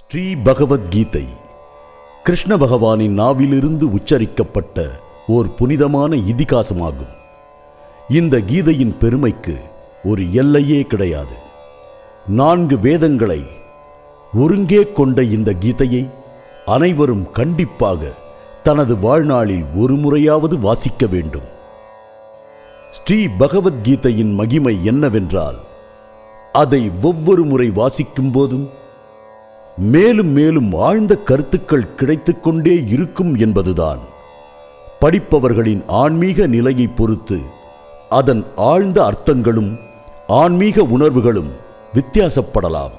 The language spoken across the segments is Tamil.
ஸ்ரீ பகவத்கீதை கிருஷ்ண பகவானின் நாவிலிருந்து உச்சரிக்கப்பட்ட ஓர் புனிதமான இதிகாசமாகும் இந்த கீதையின் பெருமைக்கு ஒரு எல்லையே கிடையாது நான்கு வேதங்களை ஒருங்கே கொண்ட இந்த கீதையை அனைவரும் கண்டிப்பாக தனது வாழ்நாளில் ஒரு முறையாவது வாசிக்க வேண்டும் ஸ்ரீ பகவத்கீதையின் மகிமை என்னவென்றால் அதை ஒவ்வொரு முறை வாசிக்கும் போதும் மேலும் மேலும் ஆழ்ந்த கருத்துக்கள் கிடைத்துக் கொண்டே இருக்கும் என்பதுதான் படிப்பவர்களின் ஆன்மீக நிலையை பொறுத்து அதன் ஆழ்ந்த அர்த்தங்களும் ஆன்மீக உணர்வுகளும் வித்தியாசப்படலாம்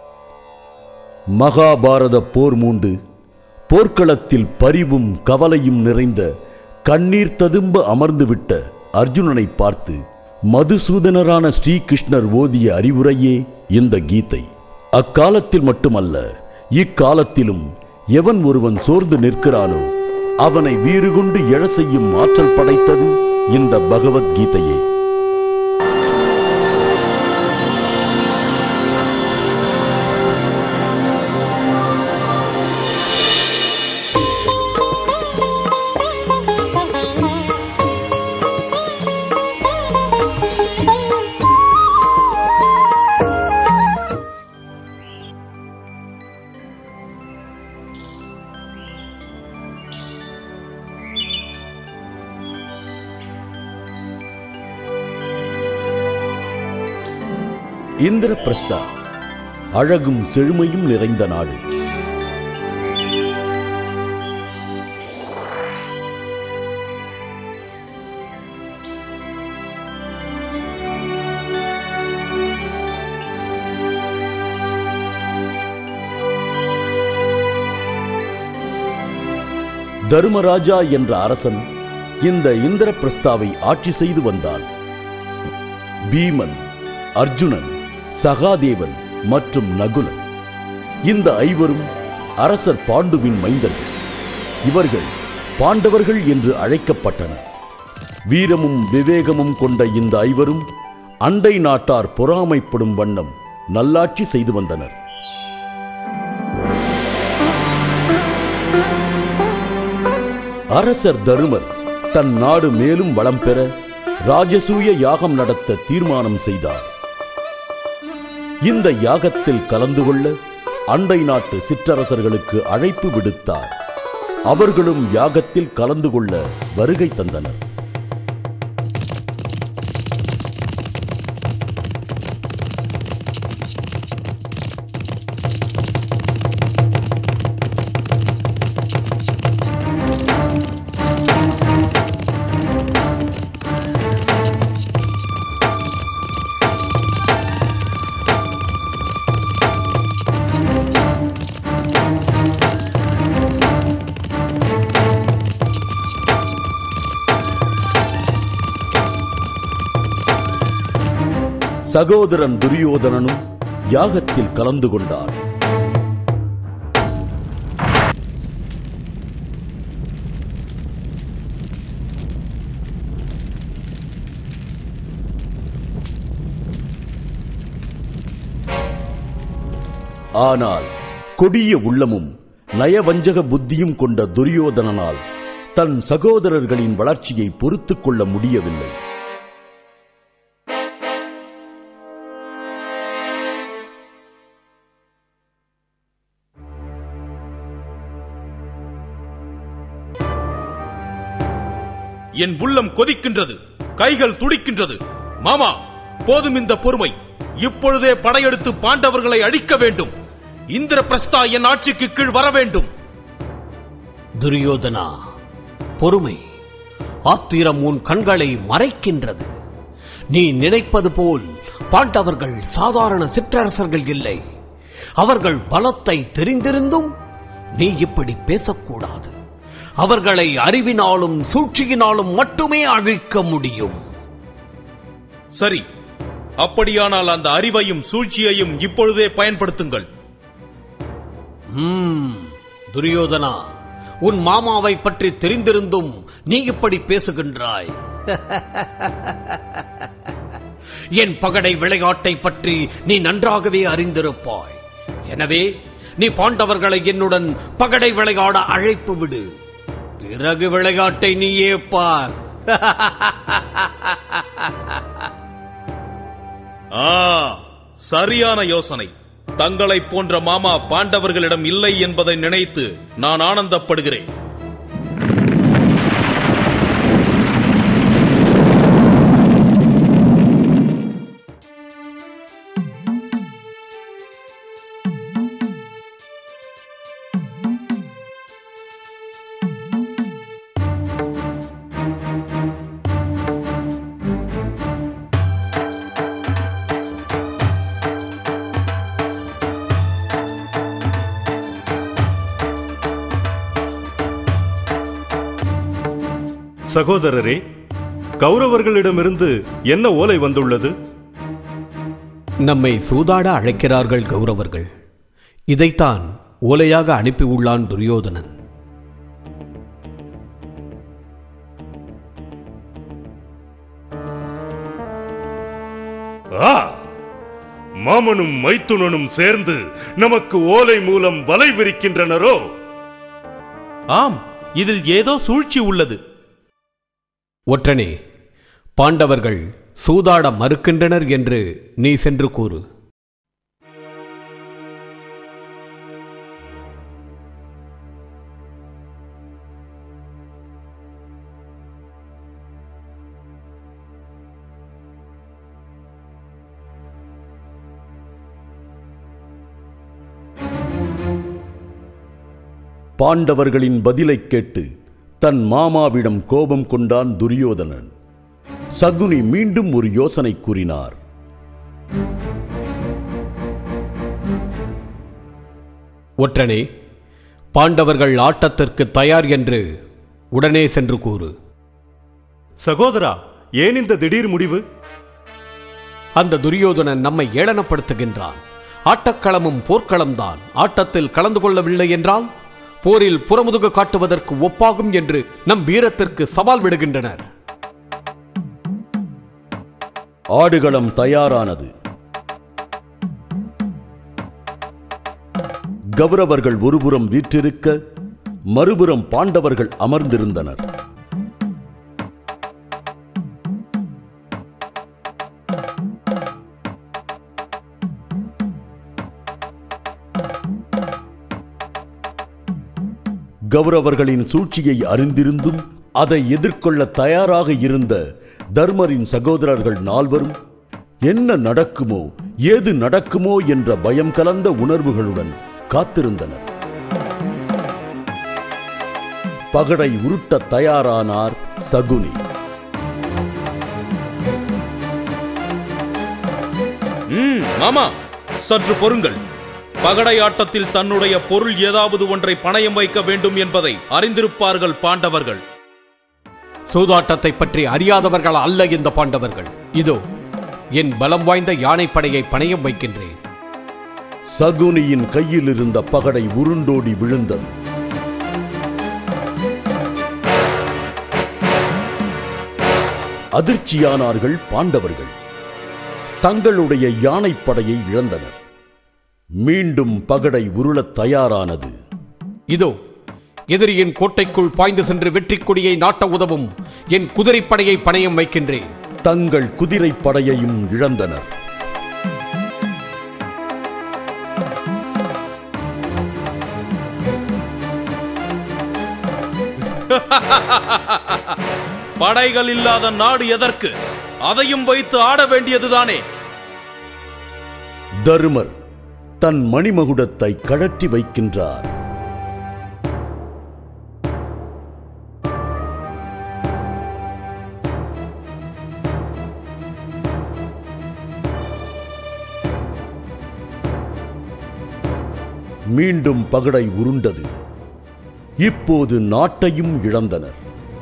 மகாபாரத போர் மூண்டு போர்க்களத்தில் பரிவும் கவலையும் நிறைந்த கண்ணீர் ததும்ப அமர்ந்துவிட்ட அர்ஜுனனை பார்த்து மதுசூதனரான ஸ்ரீகிருஷ்ணர் ஓதிய அறிவுரையே இந்த கீதை அக்காலத்தில் மட்டுமல்ல இக்காலத்திலும் எவன் ஒருவன் சோர்ந்து நிற்கிறானோ அவனை வீறு கொண்டு எழ செய்யும் ஆற்றல் படைத்தது இந்த பகவத்கீதையே இந்திரபிரஸ்தா அழகும் செழுமையும் நிறைந்த நாடு தருமராஜா என்ற அரசன் இந்த இந்திரபிரஸ்தாவை ஆட்சி செய்து வந்தான் பீமன் அர்ஜுனன் சகாதேவன் மற்றும் நகுலன் இந்த ஐவரும் அரசர் பாண்டுவின் மைந்தர்கள் இவர்கள் பாண்டவர்கள் என்று அழைக்கப்பட்டனர் வீரமும் விவேகமும் கொண்ட இந்த ஐவரும் அண்டை நாட்டார் பொறாமைப்படும் வண்ணம் நல்லாட்சி செய்து வந்தனர் அரசர் தருமர் தன் நாடு மேலும் வளம் பெற ராஜசூய யாகம் நடத்த தீர்மானம் செய்தார் இந்த யாகத்தில் கலந்து கொள்ள அண்டை நாட்டு சிற்றரசர்களுக்கு அழைப்பு விடுத்தார் அவர்களும் யாகத்தில் கலந்து கொள்ள வருகை தந்தனர் சகோதரன் துரியோதனனும் யாகத்தில் கலந்து கொண்டார் ஆனால் கொடிய உள்ளமும் நயவஞ்சக புத்தியும் கொண்ட துரியோதனனால் தன் சகோதரர்களின் வளர்ச்சியை பொறுத்துக் கொள்ள முடியவில்லை என் உள்ளம் கொதிக்கின்றது கைகள் துடிக்கின்றது மாமா போதும் இந்த பொறுமை இப்பொழுதே படையெடுத்து பாண்டவர்களை அழிக்க வேண்டும் இந்திர பிரஸ்தா என் ஆட்சிக்கு கீழ் வர வேண்டும் துரியோதனா பொறுமை ஆத்திரம் உன் கண்களை மறைக்கின்றது நீ நினைப்பது போல் பாண்டவர்கள் சாதாரண சிற்றரசர்கள் இல்லை அவர்கள் பலத்தை தெரிந்திருந்தும் நீ இப்படி பேசக்கூடாது அவர்களை அறிவினாலும் சூழ்ச்சியினாலும் மட்டுமே அழிக்க முடியும் சரி அப்படியானால் அந்த அறிவையும் சூழ்ச்சியையும் இப்பொழுதே பயன்படுத்துங்கள் ம், துரியோதனா உன் மாமாவை பற்றி தெரிந்திருந்தும் நீ இப்படி பேசுகின்றாய் என் பகடை விளையாட்டை பற்றி நீ நன்றாகவே அறிந்திருப்பாய் எனவே நீ பாண்டவர்களை என்னுடன் பகடை விளையாட அழைப்பு விடு பிறகு விளையாட்டை நீயே பார் ஆ சரியான யோசனை தங்களைப் போன்ற மாமா பாண்டவர்களிடம் இல்லை என்பதை நினைத்து நான் ஆனந்தப்படுகிறேன் சகோதரரே கௌரவர்களிடமிருந்து என்ன ஓலை வந்துள்ளது நம்மை சூதாட அழைக்கிறார்கள் கௌரவர்கள் இதைத்தான் ஓலையாக அனுப்பியுள்ளான் துரியோதனன் ஆ மாமனும் மைத்துனனும் சேர்ந்து நமக்கு ஓலை மூலம் வலை விரிக்கின்றனரோ ஆம் இதில் ஏதோ சூழ்ச்சி உள்ளது ஒற்றனே பாண்டவர்கள் சூதாட மறுக்கின்றனர் என்று நீ சென்று கூறு பாண்டவர்களின் பதிலைக் கேட்டு தன் மாமாவிடம் கோபம் கொண்டான் துரியோதனன் சகுனி மீண்டும் ஒரு யோசனை கூறினார் ஒற்றனே பாண்டவர்கள் ஆட்டத்திற்கு தயார் என்று உடனே சென்று கூறு சகோதரா ஏன் இந்த திடீர் முடிவு அந்த துரியோதனன் நம்மை ஏளனப்படுத்துகின்றான் ஆட்டக்களமும் போர்க்களம்தான் ஆட்டத்தில் கலந்து கொள்ளவில்லை என்றால் போரில் புறமுதுகு காட்டுவதற்கு ஒப்பாகும் என்று நம் வீரத்திற்கு சவால் விடுகின்றனர் ஆடுகளம் தயாரானது கௌரவர்கள் ஒருபுறம் வீற்றிருக்க மறுபுறம் பாண்டவர்கள் அமர்ந்திருந்தனர் கௌரவர்களின் சூழ்ச்சியை அறிந்திருந்தும் அதை எதிர்கொள்ள தயாராக இருந்த தர்மரின் சகோதரர்கள் நால்வரும் என்ன நடக்குமோ ஏது நடக்குமோ என்ற பயம் கலந்த உணர்வுகளுடன் காத்திருந்தனர் பகடை உருட்ட தயாரானார் சகுனி ம் மாமா சற்று பொறுங்கள் பகடை ஆட்டத்தில் தன்னுடைய பொருள் ஏதாவது ஒன்றை பணயம் வைக்க வேண்டும் என்பதை அறிந்திருப்பார்கள் பாண்டவர்கள் சூதாட்டத்தை பற்றி அறியாதவர்கள் அல்ல இந்த பாண்டவர்கள் இதோ என் பலம் வாய்ந்த யானைப்படையை பணையம் வைக்கின்றேன் சகுனியின் கையில் இருந்த பகடை உருண்டோடி விழுந்தது அதிர்ச்சியானார்கள் பாண்டவர்கள் தங்களுடைய யானைப்படையை இழந்தனர் மீண்டும் பகடை உருளத் தயாரானது இதோ எதிரியின் கோட்டைக்குள் பாய்ந்து சென்று வெற்றிக் கொடியை நாட்ட உதவும் என் குதிரைப்படையை பணையம் வைக்கின்றேன் தங்கள் குதிரைப் படையையும் இழந்தனர் படைகள் இல்லாத நாடு எதற்கு அதையும் வைத்து ஆட வேண்டியதுதானே தருமர் தன் மணிமகுடத்தை கழற்றி வைக்கின்றார் மீண்டும் பகடை உருண்டது இப்போது நாட்டையும் இழந்தனர்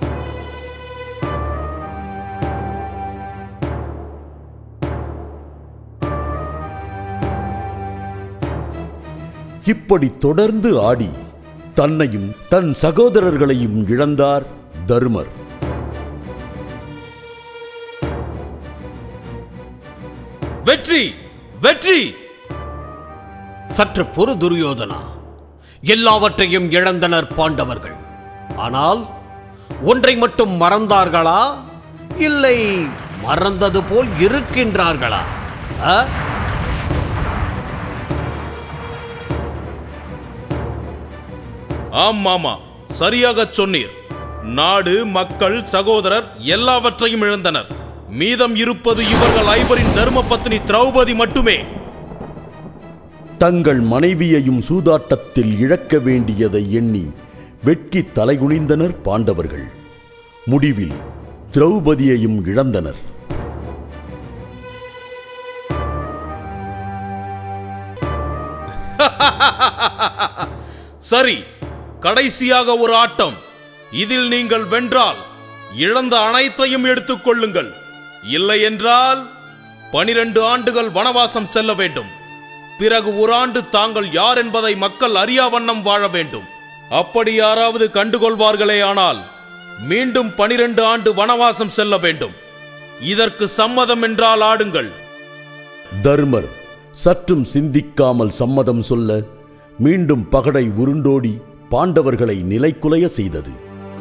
இப்படி தொடர்ந்து ஆடி தன்னையும் தன் சகோதரர்களையும் இழந்தார் தருமர் வெற்றி வெற்றி சற்று பொறு துரியோதனா எல்லாவற்றையும் இழந்தனர் பாண்டவர்கள் ஆனால் ஒன்றை மட்டும் மறந்தார்களா இல்லை மறந்தது போல் இருக்கின்றார்களா ஆ? ஆம் மாமா சரியாகச் சொன்னீர் நாடு மக்கள் சகோதரர் எல்லாவற்றையும் இழந்தனர் மீதம் இருப்பது இவர்கள் ஐவரின் தர்ம பத்னி திரௌபதி மட்டுமே தங்கள் மனைவியையும் சூதாட்டத்தில் இழக்க வேண்டியதை எண்ணி வெட்கி தலைகுனிந்தனர் பாண்டவர்கள் முடிவில் திரௌபதியையும் இழந்தனர் சரி கடைசியாக ஒரு ஆட்டம் இதில் நீங்கள் வென்றால் இழந்த அனைத்தையும் எடுத்துக் கொள்ளுங்கள் இல்லை என்றால் பனிரெண்டு ஆண்டுகள் வனவாசம் செல்ல வேண்டும் பிறகு ஒரு ஆண்டு தாங்கள் யார் என்பதை மக்கள் அறியா வண்ணம் வாழ வேண்டும் அப்படி யாராவது கண்டுகொள்வார்களே ஆனால் மீண்டும் பனிரெண்டு ஆண்டு வனவாசம் செல்ல வேண்டும் இதற்கு சம்மதம் என்றால் ஆடுங்கள் தர்மர் சற்றும் சிந்திக்காமல் சம்மதம் சொல்ல மீண்டும் பகடை உருண்டோடி பாண்டவர்களை நிலைக்குலைய செய்தது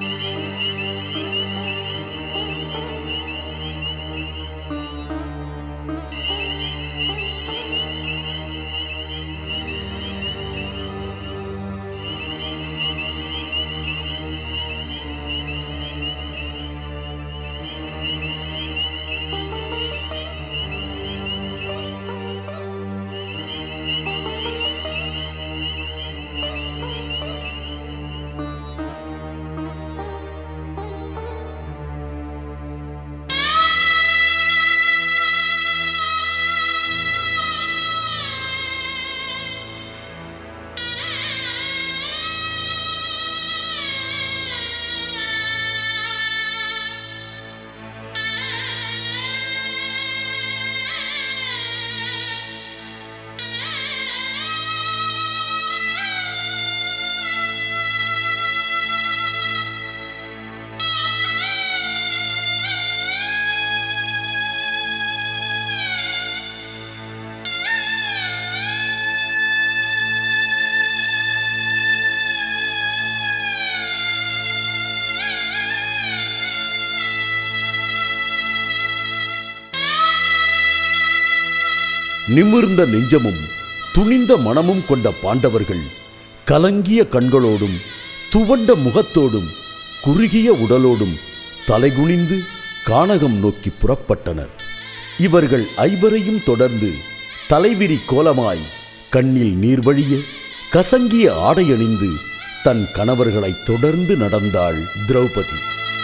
நிமிர்ந்த நெஞ்சமும் துணிந்த மனமும் கொண்ட பாண்டவர்கள் கலங்கிய கண்களோடும் துவண்ட முகத்தோடும் குறுகிய உடலோடும் தலைகுனிந்து கானகம் நோக்கி புறப்பட்டனர் இவர்கள் ஐவரையும் தொடர்ந்து தலைவிரி கோலமாய் கண்ணில் நீர் வழிய கசங்கிய ஆடையணிந்து தன் கணவர்களைத் தொடர்ந்து நடந்தாள் திரௌபதி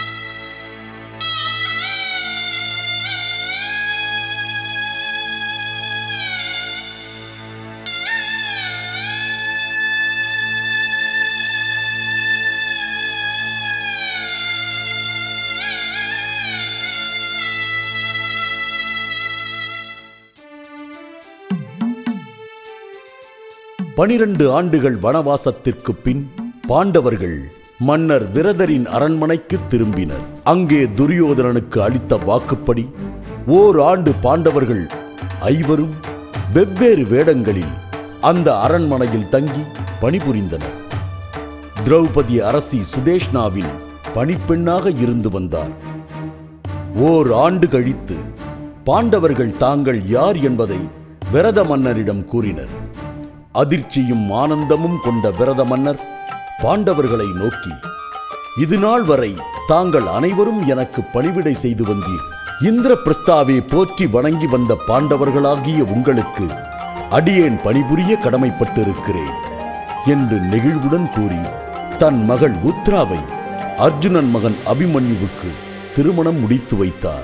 பனிரண்டு ஆண்டுகள் வனவாசத்திற்கு பின் பாண்டவர்கள் மன்னர் விரதரின் அரண்மனைக்கு திரும்பினர் அங்கே துரியோதனனுக்கு அளித்த வாக்குப்படி ஓர் ஆண்டு பாண்டவர்கள் ஐவரும் வெவ்வேறு வேடங்களில் அந்த அரண்மனையில் தங்கி பணிபுரிந்தனர் திரௌபதி அரசி சுதேஷ்னாவின் பணிப்பெண்ணாக இருந்து வந்தார் ஓர் ஆண்டு கழித்து பாண்டவர்கள் தாங்கள் யார் என்பதை விரத மன்னரிடம் கூறினர் அதிர்ச்சியும் ஆனந்தமும் கொண்ட விரத மன்னர் பாண்டவர்களை நோக்கி இது நாள் வரை தாங்கள் அனைவரும் எனக்கு பணிவிடை செய்து வந்தீர் இந்திர பிரஸ்தாவை போற்றி வணங்கி வந்த பாண்டவர்களாகிய உங்களுக்கு அடியேன் பணிபுரிய கடமைப்பட்டிருக்கிறேன் என்று நெகிழ்வுடன் கூறி தன் மகள் உத்ராவை அர்ஜுனன் மகன் அபிமன்யுவுக்கு திருமணம் முடித்து வைத்தார்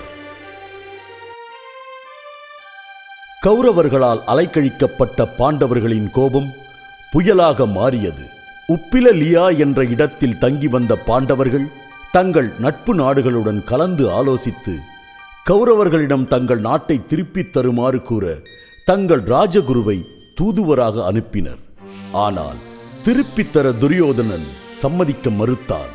கௌரவர்களால் அலைக்கழிக்கப்பட்ட பாண்டவர்களின் கோபம் புயலாக மாறியது உப்பில லியா என்ற இடத்தில் தங்கி வந்த பாண்டவர்கள் தங்கள் நட்பு நாடுகளுடன் கலந்து ஆலோசித்து கௌரவர்களிடம் தங்கள் நாட்டை திருப்பித் தருமாறு கூற தங்கள் ராஜகுருவை தூதுவராக அனுப்பினர் ஆனால் திருப்பித் தர துரியோதனன் சம்மதிக்க மறுத்தான்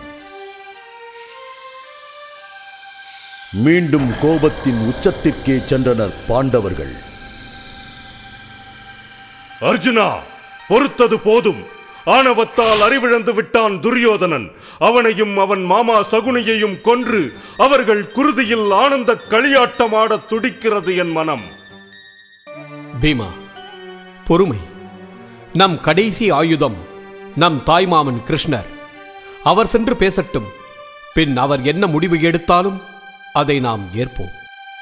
மீண்டும் கோபத்தின் உச்சத்திற்கே சென்றனர் பாண்டவர்கள் அர்ஜுனா பொறுத்தது போதும் ஆணவத்தால் அறிவிழந்து விட்டான் துரியோதனன் அவனையும் அவன் மாமா சகுனியையும் கொன்று அவர்கள் குருதியில் ஆனந்த களியாட்டமாடத் துடிக்கிறது என் மனம் பீமா பொறுமை நம் கடைசி ஆயுதம் நம் தாய்மாமன் கிருஷ்ணர் அவர் சென்று பேசட்டும் பின் அவர் என்ன முடிவு எடுத்தாலும் அதை நாம் ஏற்போம்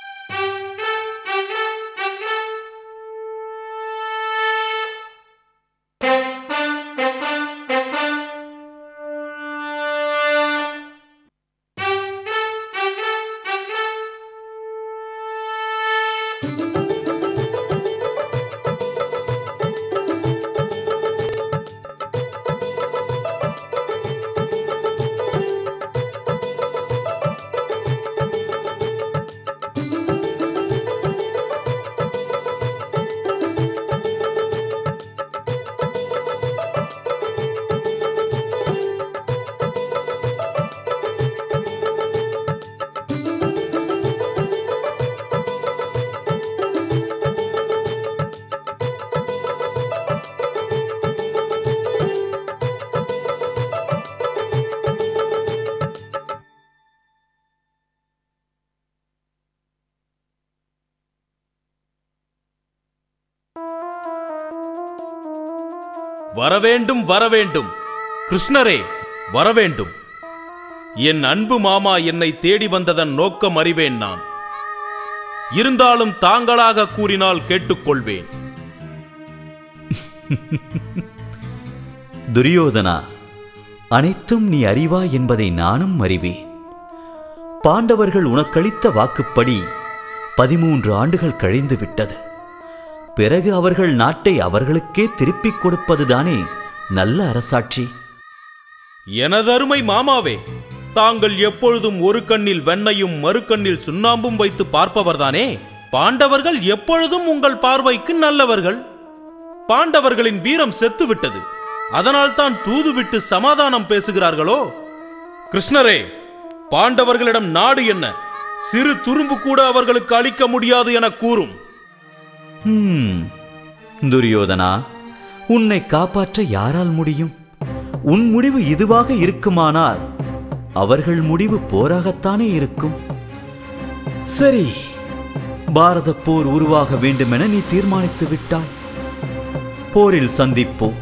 வரவேண்டும் வரவேண்டும் கிருஷ்ணரே வரவேண்டும் என் அன்பு மாமா என்னை தேடி வந்ததன் நோக்கம் அறிவேன் நான் இருந்தாலும் தாங்களாக கூறினால் கேட்டுக்கொள்வேன் துரியோதனா அனைத்தும் நீ அறிவாய் என்பதை நானும் அறிவேன் பாண்டவர்கள் உனக்களித்த வாக்குப்படி பதிமூன்று ஆண்டுகள் கழிந்து விட்டது பிறகு அவர்கள் நாட்டை அவர்களுக்கே திருப்பிக் கொடுப்பதுதானே நல்ல அரசாட்சி எனதருமை மாமாவே தாங்கள் எப்பொழுதும் ஒரு கண்ணில் வெண்ணையும் மறு கண்ணில் சுண்ணாம்பும் வைத்து பார்ப்பவர்தானே பாண்டவர்கள் எப்பொழுதும் உங்கள் பார்வைக்கு நல்லவர்கள் பாண்டவர்களின் வீரம் செத்துவிட்டது அதனால் தான் தூதுவிட்டு சமாதானம் பேசுகிறார்களோ கிருஷ்ணரே பாண்டவர்களிடம் நாடு என்ன சிறு துரும்பு கூட அவர்களுக்கு அளிக்க முடியாது என கூறும் ஹம், துரியோதனா உன்னை காப்பாற்ற யாரால் முடியும் உன் முடிவு இதுவாக இருக்குமானால் அவர்கள் முடிவு போராகத்தானே இருக்கும் சரி பாரத போர் உருவாக வேண்டுமென நீ தீர்மானித்து விட்டாய் போரில் சந்திப்போம்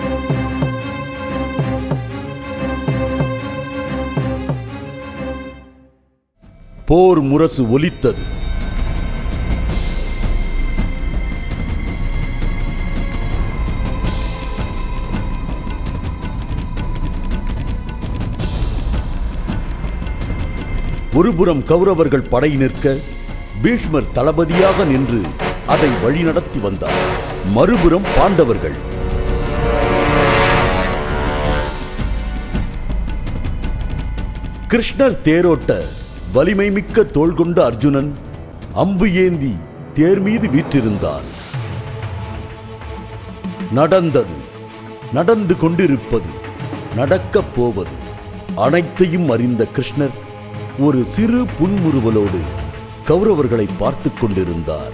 போர் முரசு ஒலித்தது ஒருபுறம் கௌரவர்கள் படை நிற்க பீஷ்மர் தளபதியாக நின்று அதை வழிநடத்தி வந்தார் மறுபுறம் பாண்டவர்கள் கிருஷ்ணர் தேரோட்ட வலிமை மிக்க தோள் கொண்ட அர்ஜுனன் அம்பு ஏந்தி தேர் மீது வீற்றிருந்தான் நடந்தது நடந்து கொண்டிருப்பது நடக்கப் போவது அனைத்தையும் அறிந்த கிருஷ்ணர் ஒரு சிறு புன்முறுவலோடு கௌரவர்களை பார்த்துக் கொண்டிருந்தார்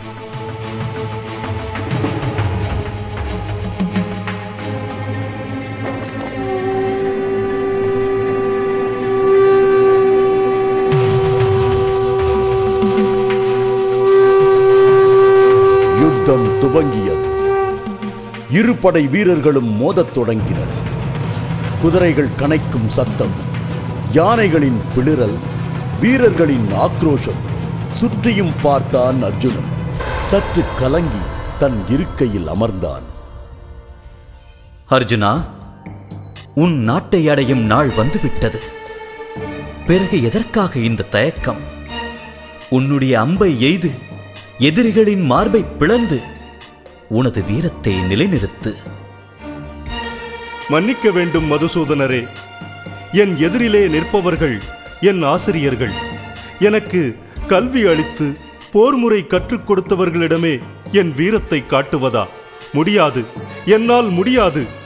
யுத்தம் துவங்கியது இரு படை வீரர்களும் மோதத் தொடங்கினர் குதிரைகள் கனைக்கும் சத்தம் யானைகளின் பிளிரல் வீரர்களின் ஆக்ரோஷம் சுற்றியும் பார்த்தான் அர்ஜுனன் சற்று கலங்கி தன் இருக்கையில் அமர்ந்தான் அர்ஜுனா உன் நாட்டை அடையும் நாள் வந்துவிட்டது பிறகு எதற்காக இந்த தயக்கம் உன்னுடைய அம்பை எய்து எதிரிகளின் மார்பை பிளந்து உனது வீரத்தை நிலைநிறுத்து மன்னிக்க வேண்டும் மதுசூதனரே என் எதிரிலே நிற்பவர்கள் என் ஆசிரியர்கள் எனக்கு கல்வி அளித்து போர்முறை கற்றுக் கொடுத்தவர்களிடமே என் வீரத்தை காட்டுவதா முடியாது என்னால் முடியாது